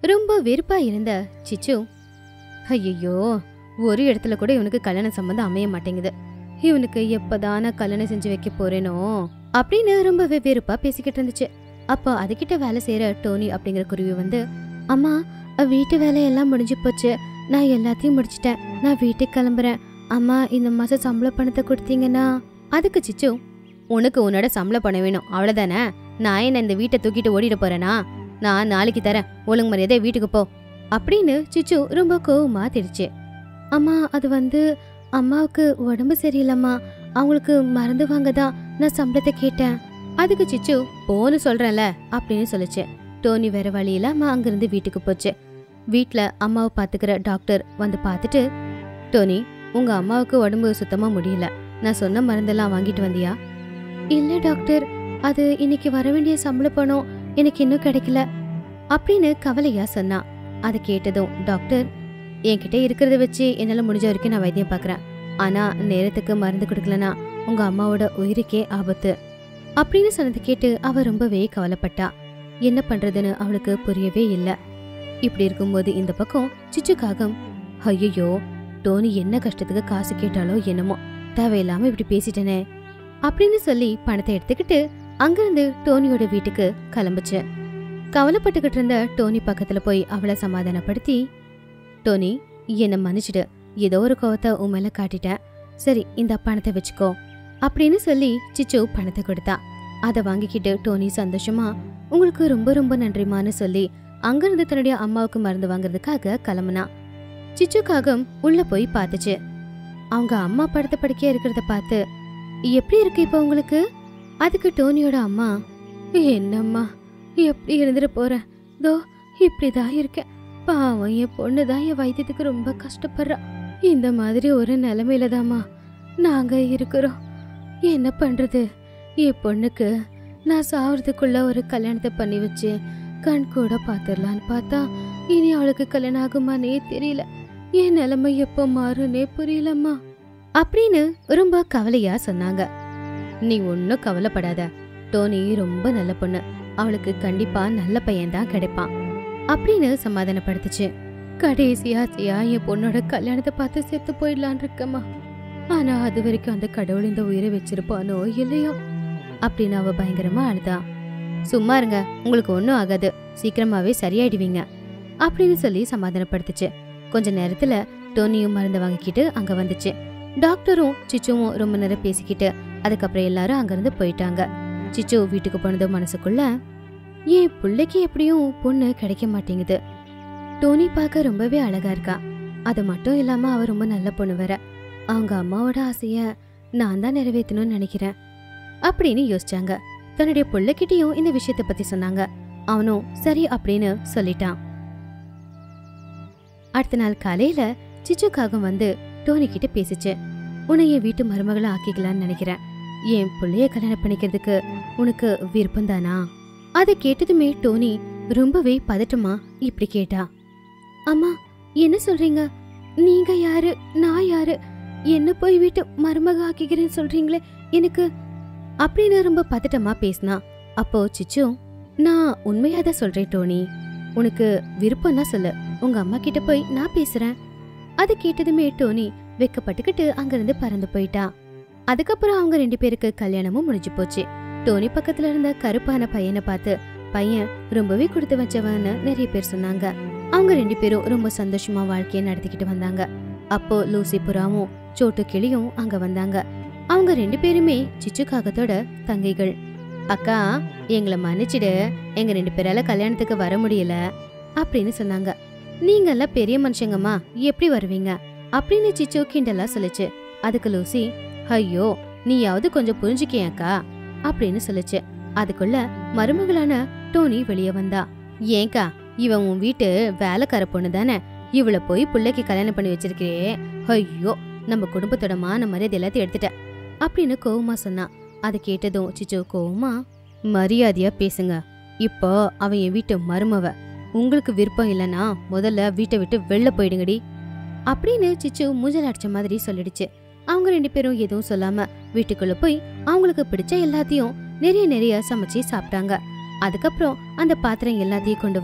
ரொம்ப வெறுப்பா இருந்த சிச்சு ஐயோ ஒரு இடத்துல கூட இவனுக்கு கல்யாண சம்பந்தம் அமைய மாட்டேங்குது இவனுக்கு எப்பதான் நான் கல்யாணம் செஞ்சு வைக்க போறேனோ அப்படின்னு ரொம்பவே வெறுப்பா பேசிக்கிட்டு இருந்துச்சு அப்போ அதுகிட்ட வேலை செய்யற டோனி அப்படிங்கிற குருவி வந்து அம்மா வீட்டு வேலையெல்லாம் முடிஞ்சு போச்சு நான் எல்லாத்தையும் முடிச்சிட்டேன் நான் வீட்டுக்கு கிளம்புறேன் அம்மா இந்த மாசம் சம்பள பணத்தை கொடுத்தீங்கன்னா அதுக்கு சிச்சு உனக்கு உன்னோட சம்பள பணம் வேணும் அவ்வளவுதானே நான் என்ன இந்த வீட்டை தூக்கிட்டு ஓடிட போறேனா நான் நாளைக்கு தரேன் ஒழுங்கு மரியாதை வீட்டுக்கு போ அப்படின்னு சிச்சு ரொம்ப கோவமா திடுச்சு அம்மா அது வந்து அம்மாவுக்கு உடம்பு சரியில்லைம்மா அவங்களுக்கு மருந்து வாங்க தான் நான் சம்பளத்தை கேட்டேன் அதுக்கு சிச்சு போன்னு சொல்றேன்ல அப்படின்னு சொல்லுச்சு டோனி வேற வழி இல்லாம அங்கிருந்து வீட்டுக்கு போச்சு வீட்ல அம்மாவை பாத்துக்கிற டாக்டர் வந்து பார்த்துட்டு டோனி உங்க அம்மாவுக்கு உடம்பு சுத்தமா முடியல நான் சொன்ன மருந்தெல்லாம் வாங்கிட்டு வந்தியா இல்ல டாக்டர் அது இன்னைக்கு வர வேண்டிய சம்பள பணம் எனக்கு இன்னும் கிடைக்கல அப்படின்னு கவலையா சொன்னா அதை கேட்டதும் டாக்டர் என்கிட்ட இருக்கிறத வச்சு என்னால முடிஞ்ச வரைக்கும் நான் வைத்தியம் பார்க்கறேன் ஆனா நேரத்துக்கு மருந்து கொடுக்கலனா உங்க அம்மாவோட உயிருக்கே ஆபத்து அப்படின்னு சொன்னதை கேட்டு அவ ரொம்பவே கவலைப்பட்டா என்ன பண்றதுன்னு அவளுக்கு புரியவே இல்ல இப்படி இருக்கும்போது இந்த பக்கம் சிச்சுக்காகம் ஐயோ டோனி என்ன கஷ்டத்துக்கு காசு கேட்டாலோ என்னமோ தேவையில்லாம இப்படி பேசிட்டனே அப்படின்னு சொல்லி பணத்தை எடுத்துக்கிட்டு அங்கிருந்து டோனியோட வீட்டுக்கு கிளம்புச்சு கவலைப்பட்டுக்கிட்டு இருந்த டோனி பக்கத்துல போய் அவளை சமாதானப்படுத்தி டோனி என்னை மன்னிச்சிடு ஏதோ ஒரு கோவத்தை உன் மேல காட்டிட்டேன் சரி இந்த பணத்தை வச்சுக்கோ அப்படின்னு சொல்லி சிச்சு பணத்தை கொடுத்தா அதை வாங்கிக்கிட்டு டோனி சந்தோஷமா உங்களுக்கு ரொம்ப ரொம்ப நன்றிமான்னு சொல்லி அங்கிருந்து தன்னுடைய அம்மாவுக்கு மருந்து வாங்குறதுக்காக கிளம்புனா சிச்சுக்காகம் உள்ள போய் பார்த்துச்சு அவங்க அம்மா படத்தை படிக்க இருக்கிறத பார்த்து எப்படி இருக்கு இப்போ உங்களுக்கு அதுக்கு டோனியோட அம்மா என்னம்மா எப்படி இருந்துட்டு போறேன் தோ இப்படிதான் இருக்கேன் பாவம் என் பொண்ணு தான் என் வைத்தியத்துக்கு ரொம்ப கஷ்டப்படுறா இந்த மாதிரி ஒரு நிலைமையில தாம்மா நாங்க இருக்கிறோம் என்ன பண்றது என் பொண்ணுக்கு நான் சாவறதுக்குள்ள ஒரு கல்யாணத்தை பண்ணி வச்சு கண் கூட பாத்துடலான்னு பார்த்தா இனி அவளுக்கு கல்யாணம் ஆகுமானே தெரியல என் நிலைமை எப்போ மாறுனே புரியலம்மா அப்படின்னு ரொம்ப கவலையா சொன்னாங்க நீ ஒன்னும் கவலைப்படாத டோனி ரொம்ப நல்ல பொண்ணு அவளுக்கு கண்டிப்பா நல்ல பையன் தான் கிடைப்பான் அப்படின்னு சமாதானப்படுத்துச்சு கடைசி ஆசையா என் பொண்ணோட கல்யாணத்தை பார்த்து செத்து போயிடலான் இருக்கம்மா ஆனா அது வரைக்கும் அந்த கடவுள் இந்த உயிரை வச்சிருப்பானோ இல்லையோ அப்படின்னு அவ பயங்கரமா அழுதா சும்மா இருங்க உங்களுக்கு ஒன்றும் ஆகாது சீக்கிரமாவே சரியாயிடுவீங்க அப்படின்னு சொல்லி சமாதானப்படுத்துச்சு கொஞ்ச நேரத்துல டோனியும் மருந்து வாங்கிக்கிட்டு அங்க வந்துச்சு டாக்டரும் சிச்சுவும் ரொம்ப நேரம் பேசிக்கிட்டு அதுக்கப்புறம் எல்லாரும் அங்கிருந்து போயிட்டாங்க சிச்சு வீட்டுக்கு போனது மனசுக்குள்ள என் பிள்ளைக்கு எப்படியும் பொண்ணு கிடைக்க மாட்டேங்குது டோனி பார்க்க ரொம்பவே அழகா இருக்கா அது மட்டும் இல்லாம அவ ரொம்ப நல்ல பொண்ணு வேற அவங்க அம்மாவோட ஆசைய நான் தான் நிறைவேற்றணும்னு நினைக்கிறேன் அப்படின்னு யோசிச்சாங்க தன்னுடைய பிள்ளைகிட்டயும் இந்த விஷயத்தை பத்தி சொன்னாங்க அவனும் சரி அப்படின்னு சொல்லிட்டான் அடுத்த நாள் காலையில சிச்சுக்காகம் வந்து டோனி கிட்ட பேசிச்சு உன்னை என் வீட்டு மருமகளை ஆக்கிக்கலான்னு நினைக்கிறேன் என் பிள்ளைய கல்யாணம் பண்ணிக்கிறதுக்கு உனக்கு விருப்பம் தானா அதை கேட்டதுமே டோனி ரொம்பவே பதட்டமா இப்படி கேட்டா அம்மா என்ன சொல்றீங்க நீங்க யாரு நான் யாரு என்ன போய் வீட்டு மருமக ஆக்கிக்கிறேன்னு சொல்றீங்களே எனக்கு அப்படின்னு ரொம்ப பதட்டமா பேசினா அப்போ சிச்சு நான் உண்மையாதான் சொல்றேன் டோனி உனக்கு விருப்பம்னா சொல்லு உங்க அம்மா கிட்ட போய் நான் பேசுறேன் அது கேட்டதுமே டோனி வெக்கப்பட்டுக்கிட்டு அங்கிருந்து பறந்து போயிட்டா அதுக்கப்புறம் அவங்க ரெண்டு பேருக்கு கல்யாணமும் முடிஞ்சு போச்சு டோனி பக்கத்துல இருந்த கருப்பான பையனை பார்த்து பையன் ரொம்பவே கொடுத்து வச்சவன்னு நிறைய பேர் சொன்னாங்க அவங்க ரெண்டு பேரும் ரொம்ப சந்தோஷமா வாழ்க்கைய நடத்திக்கிட்டு வந்தாங்க அப்போ லூசி புறாவும் சோட்டு கிளியும் அங்க வந்தாங்க அவங்க ரெண்டு பேருமே சிச்சு காகத்தோட தங்கைகள் அக்கா எங்களை மன்னிச்சிடு எங்க ரெண்டு பேரால கல்யாணத்துக்கு வர முடியல அப்படின்னு சொன்னாங்க நீங்கெல்லாம் பெரிய மனுஷங்கம்மா எப்படி வருவீங்க அப்படின்னு சிச்சு கிண்டலா சொல்லுச்சு அதுக்கு லூசி ஐயோ நீயாவது கொஞ்சம் புரிஞ்சுக்கியாக்கா அப்படின்னு சொல்லுச்சு அதுக்குள்ள மருமகளான டோனி வெளியே வந்தா ஏங்கா இவன் உன் வீட்டு வேலைக்கார பொண்ணு தானே இவள போய் பிள்ளைக்கு கல்யாணம் பண்ணி வச்சிருக்கியே ஐயோ நம்ம குடும்பத்தோட மான மரியாதை எல்லாத்தையும் எடுத்துட்ட அப்படின்னு கோவமா சொன்னா அதை கேட்டதும் சிச்சு கோவமா மரியாதையா பேசுங்க இப்போ அவன் என் வீட்டு மருமவ உங்களுக்கு விருப்பம் இல்லைன்னா முதல்ல வீட்டை விட்டு வெளில போயிடுங்கடி அப்படின்னு சிச்சு மூஞ்சல் அடிச்ச மாதிரி சொல்லிடுச்சு அவங்க ரெண்டு பேரும் எதுவும் சொல்லாம வீட்டுக்குள்ள போய் அவங்களுக்கு பிடிச்ச எல்லாத்தையும் நிறைய நிறைய சமைச்சு சாப்பிட்டாங்க அதுக்கப்புறம் அந்த பாத்திரம் எல்லாத்தையும் கொண்டு வந்து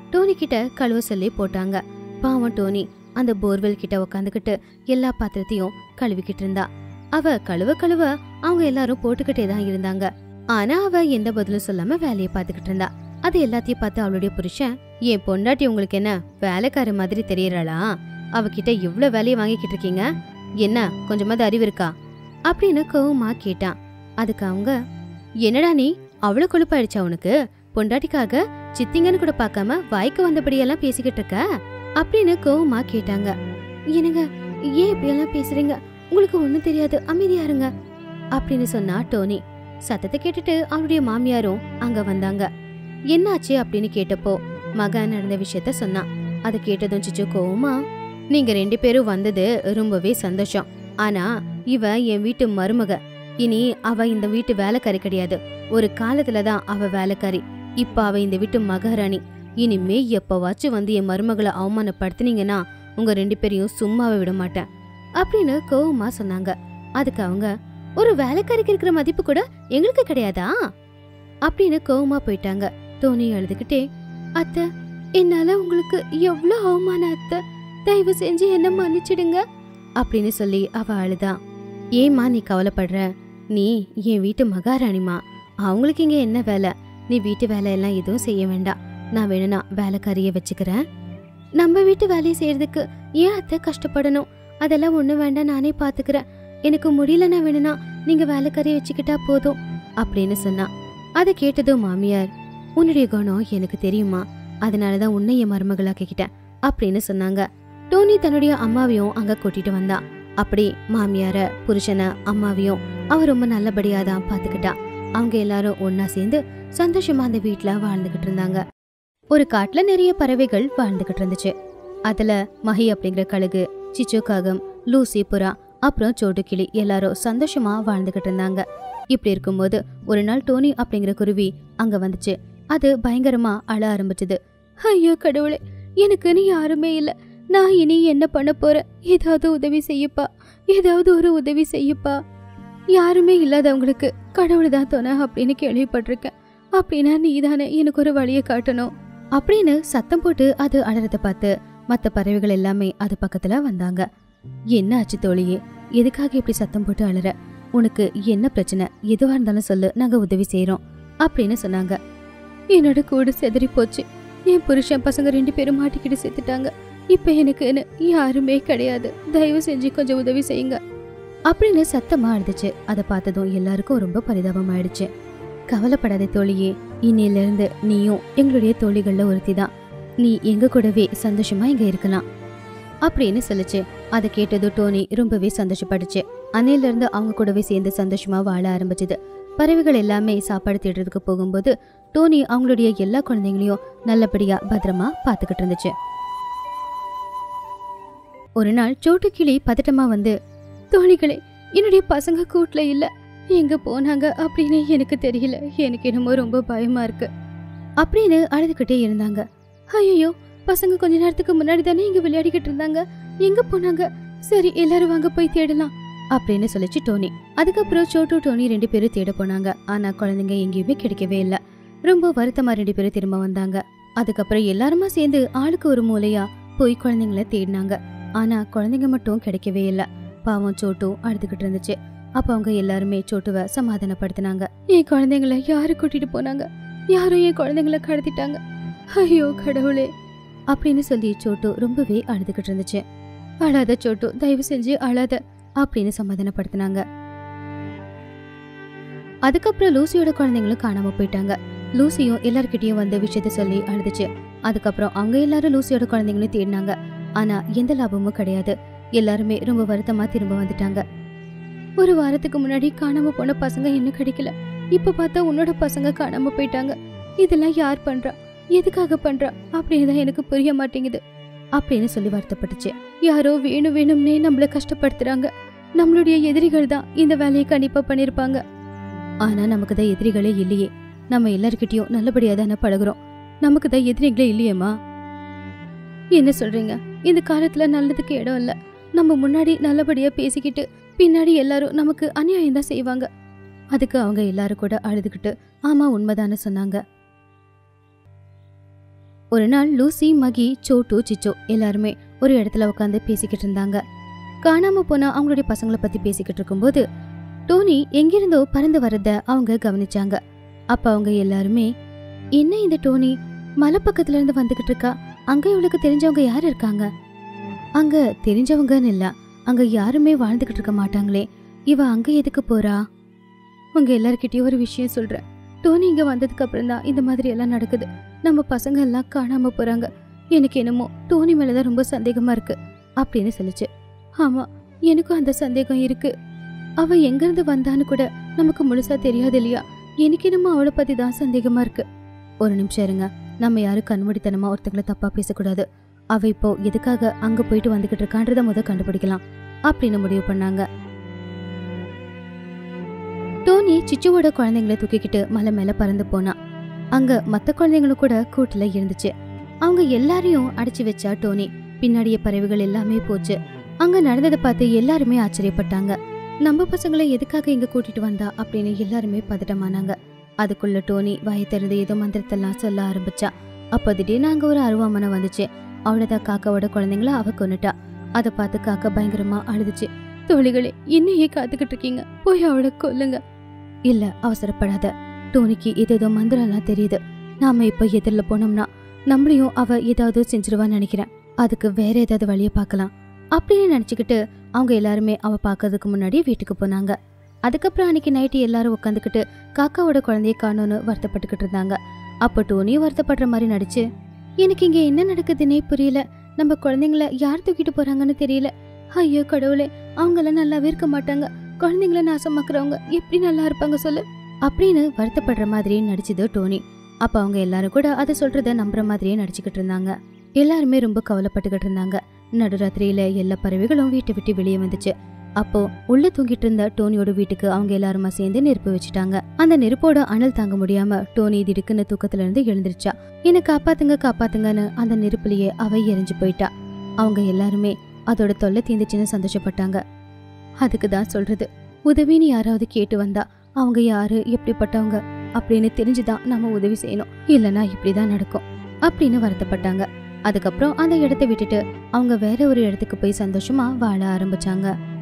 டோனி கிட்ட கழுவ சொல்லி போட்டாங்க பாவம் டோனி அந்த போர்வெல் கிட்ட உக்காந்துக்கிட்டு எல்லா பாத்திரத்தையும் கழுவிக்கிட்டு இருந்தா அவ கழுவ கழுவ அவங்க எல்லாரும் போட்டுக்கிட்டே தான் இருந்தாங்க ஆனா அவ எந்த பதிலும் சொல்லாம வேலையை பார்த்துக்கிட்டு இருந்தா அது எல்லாத்தையும் பார்த்து அவளுடைய புருஷன் என் பொண்டாட்டி உங்களுக்கு என்ன வேலைக்கார மாதிரி தெரியறாளா அவகிட்ட இவ்ளோ வேலையை வாங்கிக்கிட்டு இருக்கீங்க என்ன கொஞ்சமாவது அறிவு இருக்கா அப்படின்னு கோவமா கேட்டான் அதுக்கு அவங்க என்னடா நீ அவ்வளவு கொழுப்பாயிடுச்சா உனக்கு பொண்டாட்டிக்காக சித்திங்கன்னு கூட பார்க்காம வாய்க்கு வந்தபடியெல்லாம் பேசிக்கிட்டு இருக்க அப்படின்னு கோவமா கேட்டாங்க என்னங்க ஏன் இப்படியெல்லாம் பேசுறீங்க உங்களுக்கு ஒண்ணும் தெரியாது அமைதியா இருங்க அப்படின்னு சொன்னா டோனி சத்தத்தை கேட்டுட்டு அவனுடைய மாமியாரும் அங்க வந்தாங்க என்னாச்சு அப்படின்னு கேட்டப்போ மகன் நடந்த விஷயத்த சொன்னான் அதை கேட்டதும் சிச்சு கோவமா நீங்க ரெண்டு பேரும் வந்தது ரொம்பவே சந்தோஷம் ஆனா இவ என் வீட்டு மருமக இனி அவ இந்த வீட்டு வேலைக்காரி கிடையாது ஒரு காலத்துல தான் அவ வேலைக்காரி இப்ப அவ இந்த வீட்டு மகாராணி இனிமே எப்பவாச்சும் வந்து என் மருமகளை அவமானப்படுத்துனீங்கன்னா உங்க ரெண்டு பேரையும் சும்மாவே விட மாட்டேன் அப்படின்னு கோவமா சொன்னாங்க அதுக்கு அவங்க ஒரு வேலைக்காரிக்கு இருக்கிற மதிப்பு கூட எங்களுக்கு கிடையாதா அப்படின்னு கோவமா போயிட்டாங்க டோனி அழுதுகிட்டே அத்தை என்னால உங்களுக்கு எவ்வளவு அவமானம் அத்தை தயவு செஞ்சு என்ன மன்னிச்சிடுங்க அப்படின்னு சொல்லி அவ அழுதா ஏம்மா நீ கவலைப்படுற நீ என் வீட்டு மகாராணிமா அவங்களுக்கு இங்க என்ன வேலை நீ வீட்டு வேலை எல்லாம் எதுவும் செய்ய வேண்டாம் நான் வேணும்னா வேலைக்காரிய வச்சுக்கிறேன் நம்ம வீட்டு வேலையை செய்யறதுக்கு ஏன் அத்தை கஷ்டப்படணும் அதெல்லாம் ஒண்ணு வேண்டாம் நானே பாத்துக்கிறேன் எனக்கு முடியலன்னா வேணும்னா நீங்க வேலைக்காரிய வச்சுக்கிட்டா போதும் அப்படின்னு சொன்னா அதை கேட்டதும் மாமியார் உன்னுடைய குணம் எனக்கு தெரியுமா அதனாலதான் உன்னை என் மருமகளாக்கிக்கிட்டேன் அப்படின்னு சொன்னாங்க டோனி தன்னுடைய அம்மாவையும் அங்க கூட்டிட்டு வந்தா அப்படி மாமியார புருஷனை அம்மாவையும் அவ ரொம்ப நல்லபடியா தான் பாத்துக்கிட்டா அவங்க எல்லாரும் ஒன்னா சேர்ந்து சந்தோஷமா அந்த வீட்ல வாழ்ந்துகிட்டு இருந்தாங்க ஒரு காட்டுல நிறைய பறவைகள் வாழ்ந்துகிட்டு இருந்துச்சு அதுல மஹி அப்படிங்கிற கழுகு சிச்சு காகம் லூசி புறா அப்புறம் சோட்டு கிளி எல்லாரும் சந்தோஷமா வாழ்ந்துகிட்டு இருந்தாங்க இப்படி இருக்கும்போது ஒரு நாள் டோனி அப்படிங்கிற குருவி அங்க வந்துச்சு அது பயங்கரமா அழ ஆரம்பிச்சது ஐயோ கடவுளே எனக்குன்னு யாருமே இல்ல நான் இனி என்ன பண்ண போறேன் ஏதாவது உதவி செய்யப்பா ஏதாவது ஒரு உதவி செய்யப்பா யாருமே இல்லாதவங்களுக்கு கடவுள் தான் துணை அப்படின்னு கேள்விப்பட்டிருக்கேன் அப்படின்னா நீதானே எனக்கு ஒரு வழியை காட்டணும் அப்படின்னு சத்தம் போட்டு அது அழறத பார்த்து மத்த பறவைகள் எல்லாமே அது பக்கத்துல வந்தாங்க என்ன ஆச்சு தோழியே எதுக்காக இப்படி சத்தம் போட்டு அழற உனக்கு என்ன பிரச்சனை எதுவா இருந்தாலும் சொல்லு நாங்க உதவி செய்றோம் அப்படின்னு சொன்னாங்க என்னோட கூடு செதறி போச்சு என் புருஷன் பசங்க ரெண்டு பேரும் மாட்டிக்கிட்டு செத்துட்டாங்க இப்ப எனக்குன்னு யாருமே கிடையாது தயவு செஞ்சு கொஞ்சம் உதவி செய்யுங்க அப்படின்னு சத்தமா அழுதுச்சு அதை பார்த்ததும் எல்லாருக்கும் ரொம்ப பரிதாபம் ஆயிடுச்சு கவலைப்படாத தோழியே இன்னையில இருந்து நீயும் எங்களுடைய தோழிகள்ல ஒருத்தி தான் நீ எங்க கூடவே சந்தோஷமா இங்க இருக்கலாம் அப்படின்னு சொல்லுச்சு அதை கேட்டதும் டோனி ரொம்பவே சந்தோஷப்பட்டுச்சு அன்னையில இருந்து அவங்க கூடவே சேர்ந்து சந்தோஷமா வாழ ஆரம்பிச்சது பறவைகள் எல்லாமே சாப்பாடு தேடுறதுக்கு போகும்போது டோனி அவங்களுடைய எல்லா குழந்தைங்களையும் நல்லபடியா பத்திரமா பாத்துக்கிட்டு இருந்துச்சு ஒரு நாள் சோட்டு கிளி பதட்டமா வந்து தோழிகளே என்னுடைய பசங்க கூட்ல இல்ல எங்க போனாங்க அப்படின்னு எனக்கு தெரியல எனக்கு என்னமோ ரொம்ப பயமா இருக்கு அப்படின்னு அழுதுகிட்டே இருந்தாங்க ஐயோ பசங்க கொஞ்ச நேரத்துக்கு முன்னாடி தானே இங்க விளையாடிக்கிட்டு இருந்தாங்க எங்க போனாங்க சரி எல்லாரும் வாங்க போய் தேடலாம் அப்படின்னு சொல்லிச்சு டோனி அதுக்கப்புறம் சோட்டு டோனி ரெண்டு பேரும் தேட போனாங்க ஆனா குழந்தைங்க எங்கேயுமே கிடைக்கவே இல்ல ரொம்ப வருத்தமா ரெண்டு பேரும் திரும்ப வந்தாங்க அதுக்கப்புறம் எல்லாருமா சேர்ந்து ஆளுக்கு ஒரு மூலையா போய் குழந்தைங்கள தேடினாங்க ஆனா குழந்தைங்க மட்டும் கிடைக்கவே இல்ல பாவம் சோட்டு அழுதுகிட்டு இருந்துச்சு அப்ப அவங்க எல்லாருமே சோட்டுவ சமாதானப்படுத்தினாங்க என் குழந்தைங்கள யாரு கூட்டிட்டு போனாங்க யாரும் என் குழந்தைங்கள கடத்திட்டாங்க ஐயோ கடவுளே அப்படின்னு சொல்லி சோட்டு ரொம்பவே அழுதுகிட்டு இருந்துச்சு அழாத சோட்டு தயவு செஞ்சு அழாத அப்படின்னு சமாதானப்படுத்தினாங்க அதுக்கப்புறம் லூசியோட குழந்தைங்களும் காணாம போயிட்டாங்க லூசியும் எல்லார்கிட்டயும் வந்த விஷயத்த சொல்லி அழுதுச்சு அதுக்கப்புறம் அவங்க எல்லாரும் லூசியோட குழந்தைங்களையும் தேடினாங்க ஆனா எந்த லாபமும் கிடையாது எல்லாருமே ரொம்ப வருத்தமா திரும்ப வந்துட்டாங்க ஒரு வாரத்துக்கு முன்னாடி காணாம போன பசங்க இன்னும் கிடைக்கல இப்ப பார்த்தா உன்னோட பசங்க காணாம போயிட்டாங்க இதெல்லாம் யார் பண்றா எதுக்காக பண்றா அப்படின்னு தான் எனக்கு புரிய மாட்டேங்குது அப்படின்னு சொல்லி வருத்தப்பட்டுச்சு யாரோ வேணும் வேணும்னே நம்மள கஷ்டப்படுத்துறாங்க நம்மளுடைய எதிரிகள் தான் இந்த வேலையை கண்டிப்பா பண்ணிருப்பாங்க ஆனா நமக்கு தான் எதிரிகளே இல்லையே நம்ம எல்லார்கிட்டயும் நல்லபடியா தானே பழகுறோம் நமக்கு தான் எதிரிகளே இல்லையேம்மா என்ன சொல்றீங்க இந்த காலத்துல நல்லதுக்கு இடம் இல்ல நம்ம முன்னாடி நல்லபடியா பேசிக்கிட்டு பின்னாடி எல்லாரும் நமக்கு அநியாயம் தான் செய்வாங்க அதுக்கு அவங்க எல்லாரும் கூட அழுதுகிட்டு ஆமா உண்மைதானே சொன்னாங்க ஒரு நாள் லூசி மகி சோட்டு சிச்சோ எல்லாருமே ஒரு இடத்துல உட்காந்து பேசிக்கிட்டு இருந்தாங்க காணாம போன அவங்களுடைய பசங்களை பத்தி பேசிக்கிட்டு இருக்கும்போது டோனி எங்கிருந்தோ பறந்து வரத அவங்க கவனிச்சாங்க அப்ப அவங்க எல்லாருமே என்ன இந்த டோனி மலை பக்கத்துல இருந்து வந்துகிட்டு இருக்கா அங்க இவளுக்கு தெரிஞ்சவங்க யார் இருக்காங்க அங்க தெரிஞ்சவங்கன்னு இல்ல அங்க யாருமே வாழ்ந்துகிட்டு இருக்க மாட்டாங்களே இவ அங்க எதுக்கு போறா உங்க எல்லார்கிட்டயும் ஒரு விஷயம் சொல்றேன் டோனி இங்க வந்ததுக்கு அப்புறம் தான் இந்த மாதிரி எல்லாம் நடக்குது நம்ம பசங்க எல்லாம் காணாம போறாங்க எனக்கு என்னமோ டோனி மேலதான் ரொம்ப சந்தேகமா இருக்கு அப்படின்னு சொல்லுச்சு ஆமா எனக்கும் அந்த சந்தேகம் இருக்கு அவ எங்க இருந்து வந்தான்னு கூட நமக்கு முழுசா தெரியாது இல்லையா எனக்கு என்னமோ அவளை பத்தி தான் சந்தேகமா இருக்கு ஒரு நிமிஷம் இருங்க நம்ம யாரும் கண்மூடித்தனமா ஒருத்தங்களை தப்பா பேசக்கூடாது அவ இப்போ எதுக்காக அங்க போயிட்டு வந்துகிட்டு இருக்கான்றத முத கண்டுபிடிக்கலாம் அப்படின்னு முடிவு பண்ணாங்க டோனி சிச்சுவோட குழந்தைங்களை தூக்கிக்கிட்டு மலை மேல பறந்து போனான் அங்க மத்த குழந்தைங்களும் கூட கூட்டுல இருந்துச்சு அவங்க எல்லாரையும் அடைச்சு வச்சா டோனி பின்னாடிய பறவைகள் எல்லாமே போச்சு அங்க நடந்ததை பார்த்து எல்லாருமே ஆச்சரியப்பட்டாங்க நம்ம பசங்களை எதுக்காக இங்க கூட்டிட்டு வந்தா அப்படின்னு எல்லாருமே பதட்டமானாங்க அதுக்குள்ள டோனி வாயை திறந்து ஏதோ மந்திரத்தெல்லாம் சொல்ல ஆரம்பிச்சா அப்ப திடீர்னு அங்க ஒரு அருவாமனை வந்துச்சு அவ்வளவுதான் காக்காவோட குழந்தைங்கள அவ கொன்னுட்டா அதை பார்த்து காக்கா பயங்கரமா அழுதுச்சு தோழிகளே இன்னையே காத்துக்கிட்டு இருக்கீங்க போய் அவளை கொல்லுங்க இல்ல அவசரப்படாத டோனிக்கு ஏதேதோ மந்திரம்லாம் தெரியுது நாம இப்ப எதிரில் போனோம்னா நம்மளையும் அவ ஏதாவது செஞ்சிருவான்னு நினைக்கிறேன் அதுக்கு வேற ஏதாவது வழியை பார்க்கலாம் அப்படின்னு நினைச்சுக்கிட்டு அவங்க எல்லாருமே அவ பார்க்கறதுக்கு முன்னாடி வீட்டுக்கு போனாங்க அதுக்கப்புறம் அன்னைக்கு நைட்டு எல்லாரும் உட்காந்துக்கிட்டு காக்காவோட குழந்தைய காணோன்னு வருத்தப்பட்டுக்கிட்டு இருந்தாங்க அப்போ டோனியும் வருத்தப்படுற மாதிரி நடிச்சு எனக்கு இங்க என்ன நடக்குதுன்னே புரியல நம்ம குழந்தைங்கள யார் தூக்கிட்டு போறாங்கன்னு தெரியல ஐயோ கடவுளே அவங்கெல்லாம் நல்லாவே இருக்க மாட்டாங்க குழந்தைங்கள நாசமாக்குறவங்க எப்படி நல்லா இருப்பாங்க சொல்லு அப்படின்னு வருத்தப்படுற மாதிரியே நடிச்சது டோனி அப்ப அவங்க எல்லாரும் கூட அதை சொல்றத நம்புற மாதிரியே நடிச்சுக்கிட்டு இருந்தாங்க எல்லாருமே ரொம்ப கவலைப்பட்டுக்கிட்டு இருந்தாங்க நடுராத்திரியில எல்லா பறவைகளும் வீட்டை விட்டு வெளியே வந்துச்சு அப்போ உள்ள தூங்கிட்டு இருந்த டோனியோட வீட்டுக்கு அவங்க எல்லாருமா சேர்ந்து நெருப்பு வச்சுட்டாங்க அந்த நெருப்போட அனல் தாங்க முடியாம டோனி திடுக்குன்னு தூக்கத்துல இருந்து எழுந்திருச்சா என்ன காப்பாத்துங்க காப்பாத்துங்கன்னு அந்த நெருப்புலயே அவ எரிஞ்சு போயிட்டா அவங்க எல்லாருமே அதோட தொல்லை தீந்துச்சுன்னு சந்தோஷப்பட்டாங்க அதுக்கு தான் சொல்றது உதவின்னு யாராவது கேட்டு வந்தா அவங்க யாரு எப்படிப்பட்டவங்க அப்படின்னு தெரிஞ்சுதான் நம்ம உதவி செய்யணும் இல்லனா இப்படிதான் நடக்கும் அப்படின்னு வருத்தப்பட்டாங்க அதுக்கப்புறம் அந்த இடத்தை விட்டுட்டு அவங்க வேற ஒரு இடத்துக்கு போய் சந்தோஷமா வாழ ஆரம்பிச்சாங்க